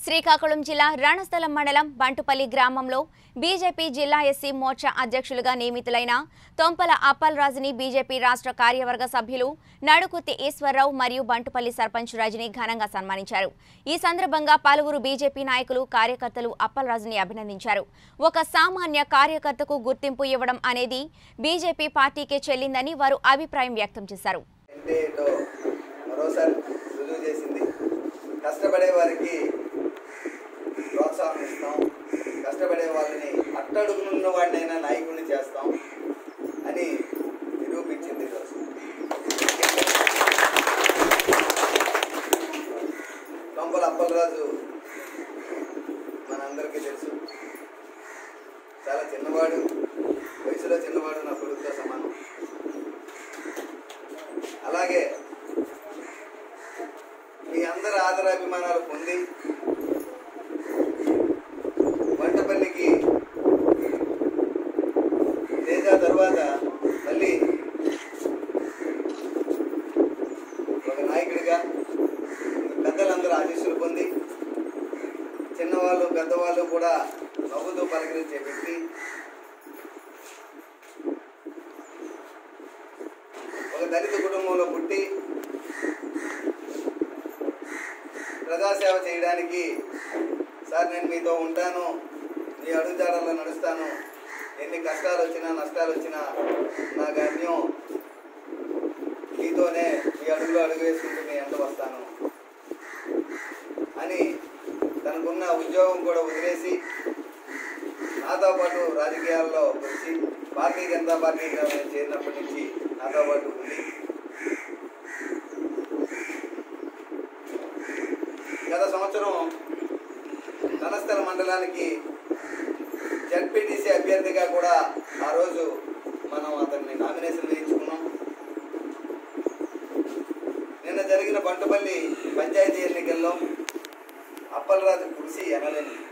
శ్రీకాకుళం జిల్లా రణస్థలం మండలం బంటుపల్లి గ్రామంలో బీజేపీ జిల్లా ఎస్సీ మోర్చా అధ్యక్షులుగా నియమితులైన తొంపల అప్పలరాజుని బీజేపీ రాష్ట్ర కార్యవర్గ సభ్యులు నడుకుత్తి ఈశ్వరరావు మరియు బంటుపల్లి సర్పంచ్ రజని ఘనంగా సన్మానించారు ఈ సందర్భంగా పలువురు బీజేపీ నాయకులు కార్యకర్తలు అప్పలరాజుని అభినందించారు ఒక సామాన్య కార్యకర్తకు గుర్తింపు ఇవ్వడం అనేది బీజేపీ పార్టీకే చెల్లిందని వారు అభిప్రాయం వ్యక్తం చేశారు ఎన్డీఏలో మరోసారి రుజువు చేసింది కష్టపడే వారికి ప్రోత్సాహం ఇస్తాం కష్టపడే వాళ్ళని అట్టడుగునున్న వాడినైనా నాయకుడిని చేస్తాం అని నిరూపించింది ఈరోజు దొంపల అప్పలరాజు మనందరికీ తెలుసు చాలా చిన్నవాడు వయసులో చిన్నవాడు నా కొడుకుతో సమానం అలాగే మీ అందరి ఆదరాభిమానాలు పొంది వంటపల్లికి తేజ తర్వాత మళ్ళీ ఒక నాయకుడిగా పెద్దలందరూ ఆశీస్సులు పొంది చిన్నవాళ్ళు పెద్దవాళ్ళు కూడా నవ్వుతూ పలకరించే వ్యక్తి ఒక దళిత కుటుంబంలో పుట్టి ప్రజాసేవ చేయడానికి సార్ నేను మీతో ఉంటాను మీ అడుగుజాడల్లో నడుస్తాను ఎన్ని కష్టాలు వచ్చినా నష్టాలు వచ్చినా నా గమ్యం మీతోనే మీ అడుగులో అడుగు వేసుకుంటూ మీ ఎంట వస్తాను అని తనకున్న ఉద్యోగం కూడా వదిలేసి నాతో పాటు రాజకీయాల్లో వచ్చి భారతీయ జనతా పార్టీగా నేను చేరినప్పటి నుంచి నాతో పాటు ఉండి గత సంవత్సరం ధనస్థల మండలానికి జడ్పీటీసీ అభ్యర్థిగా కూడా ఆ రోజు మనం అతన్ని నామినేషన్ వేయించుకున్నాం నిన్న జరిగిన బంటుపల్లి పంచాయతీ ఎన్నికల్లో అప్పలరాజు కృషి ఎనలేని